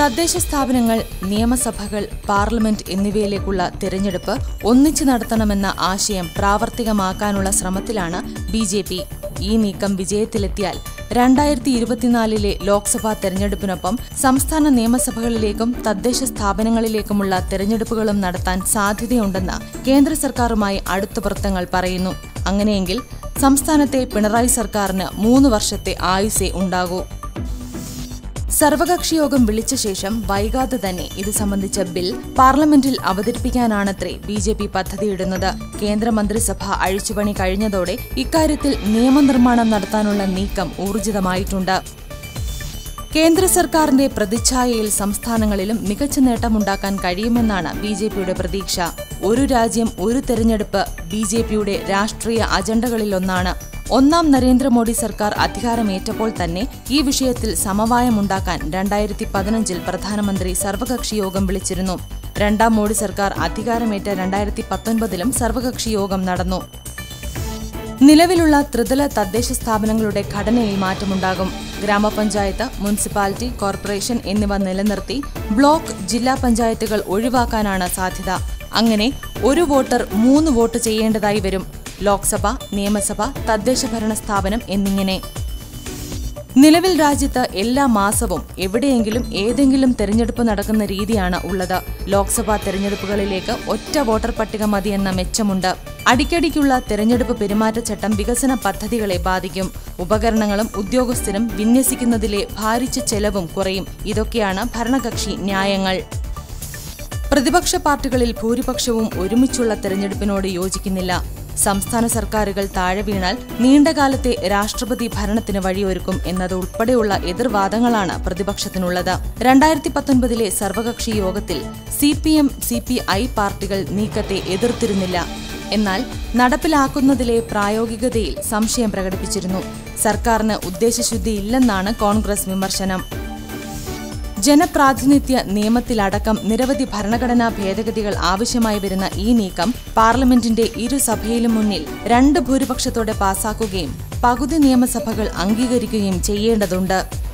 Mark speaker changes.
Speaker 1: തദ്ദേശ സ്ഥാപനങ്ങൾ നിയമസഭകൾ പാർലമെന്റ് എന്നിവയിലേക്കുള്ള തിരഞ്ഞെടുപ്പ് ഒന്നിച്ചു നടത്തണമെന്ന ആശയം പ്രാവർത്തികമാക്കാനുള്ള ശ്രമത്തിലാണ് ബി ജെ പി ഈ നീക്കം വിജയത്തിലെത്തിയാൽ രണ്ടായിരത്തി ഇരുപത്തിനാലിലെ ലോക്സഭാ തെരഞ്ഞെടുപ്പിനൊപ്പം സംസ്ഥാന നിയമസഭകളിലേക്കും തദ്ദേശ സ്ഥാപനങ്ങളിലേക്കുമുള്ള തെരഞ്ഞെടുപ്പുകളും നടത്താൻ സാധ്യതയുണ്ടെന്ന് കേന്ദ്ര സർക്കാരുമായി അടുത്ത വൃത്തങ്ങൾ പറയുന്നു അങ്ങനെയെങ്കിൽ സംസ്ഥാനത്തെ പിണറായി സർക്കാരിന് മൂന്ന് വർഷത്തെ ആയുസേ ഉണ്ടാകൂ സർവകക്ഷി യോഗം വിളിച്ച ശേഷം വൈകാതെ തന്നെ ഇത് സംബന്ധിച്ച ബിൽ പാർലമെന്റിൽ അവതരിപ്പിക്കാനാണത്രേ ബി ജെ പി പദ്ധതിയിടുന്നത് കേന്ദ്രമന്ത്രിസഭ അഴിച്ചുപണി കഴിഞ്ഞതോടെ ഇക്കാര്യത്തിൽ നിയമനിർമ്മാണം നടത്താനുള്ള നീക്കം ഊർജിതമായിട്ടുണ്ട് കേന്ദ്ര സർക്കാരിന്റെ പ്രതിച്ഛായയിൽ സംസ്ഥാനങ്ങളിലും മികച്ച നേട്ടമുണ്ടാക്കാൻ കഴിയുമെന്നാണ് ബി ജെ പിയുടെ പ്രതീക്ഷ ഒരു രാജ്യം ഒരു തെരഞ്ഞെടുപ്പ് ബി ജെ പിയുടെ രാഷ്ട്രീയ അജണ്ടകളിലൊന്നാണ് ഒന്നാം നരേന്ദ്രമോദി സർക്കാർ അധികാരമേറ്റപ്പോൾ തന്നെ ഈ വിഷയത്തിൽ സമവായമുണ്ടാക്കാൻ രണ്ടായിരത്തി പതിനഞ്ചിൽ പ്രധാനമന്ത്രി സർവകക്ഷി യോഗം വിളിച്ചിരുന്നു രണ്ടാം മോഡി സർക്കാർ അധികാരമേറ്റ രണ്ടായിരത്തി പത്തൊൻപതിലും സർവകക്ഷി യോഗം നടന്നു നിലവിലുള്ള ത്രിതല തദ്ദേശ സ്ഥാപനങ്ങളുടെ ഘടനയിൽ മാറ്റമുണ്ടാകും ഗ്രാമപഞ്ചായത്ത് മുനിസിപ്പാലിറ്റി കോർപ്പറേഷൻ എന്നിവ നിലനിർത്തി ബ്ലോക്ക് ജില്ലാ പഞ്ചായത്തുകൾ ഒഴിവാക്കാനാണ് സാധ്യത അങ്ങനെ ഒരു വോട്ടർ മൂന്ന് വോട്ട് ചെയ്യേണ്ടതായി വരും ലോക്സഭ നിയമസഭ തദ്ദേശ ഭരണ സ്ഥാപനം എന്നിങ്ങനെ നിലവിൽ രാജ്യത്ത് എല്ലാ മാസവും എവിടെയെങ്കിലും ഏതെങ്കിലും തെരഞ്ഞെടുപ്പ് നടക്കുന്ന രീതിയാണ് ഉള്ളത് ലോക്സഭാ തെരഞ്ഞെടുപ്പുകളിലേക്ക് ഒറ്റ വോട്ടർ പട്ടിക മതിയെന്ന മെച്ചമുണ്ട് അടിക്കടിക്കുള്ള തെരഞ്ഞെടുപ്പ് പെരുമാറ്റച്ചട്ടം വികസന പദ്ധതികളെ ബാധിക്കും ഉപകരണങ്ങളും ഉദ്യോഗസ്ഥരും വിന്യസിക്കുന്നതിലെ ഭാരിച്ച ചെലവും കുറയും ഇതൊക്കെയാണ് ഭരണകക്ഷി ന്യായങ്ങൾ പ്രതിപക്ഷ പാർട്ടികളിൽ ഭൂരിപക്ഷവും ഒരുമിച്ചുള്ള തെരഞ്ഞെടുപ്പിനോട് യോജിക്കുന്നില്ല സംസ്ഥാന സർക്കാരുകൾ താഴെ വീണാൽ നീണ്ടകാലത്തെ രാഷ്ട്രപതി ഭരണത്തിന് വഴിയൊരുക്കും എന്നതുൾപ്പെടെയുള്ള എതിർവാദങ്ങളാണ് പ്രതിപക്ഷത്തിനുള്ളത് രണ്ടായിരത്തി പത്തൊൻപതിലെ സർവകക്ഷി യോഗത്തിൽ C P M C P I പാർട്ടികൾ നീക്കത്തെ എതിർത്തിരുന്നില്ല എന്നാൽ നടപ്പിലാക്കുന്നതിലെ പ്രായോഗികതയിൽ സംശയം പ്രകടിപ്പിച്ചിരുന്നു സർക്കാരിന് ഉദ്ദേശശുദ്ധിയില്ലെന്നാണ് കോൺഗ്രസ് വിമർശനം ജനപ്രാതിനിധ്യ നിയമത്തിലടക്കം നിരവധി ഭരണഘടനാ ഭേദഗതികൾ ആവശ്യമായി വരുന്ന ഈ നീക്കം പാർലമെന്റിന്റെ ഇരുസഭയിലും മുന്നിൽ രണ്ട് ഭൂരിപക്ഷത്തോടെ പാസാക്കുകയും പകുതി നിയമസഭകൾ അംഗീകരിക്കുകയും ചെയ്യേണ്ടതുണ്ട്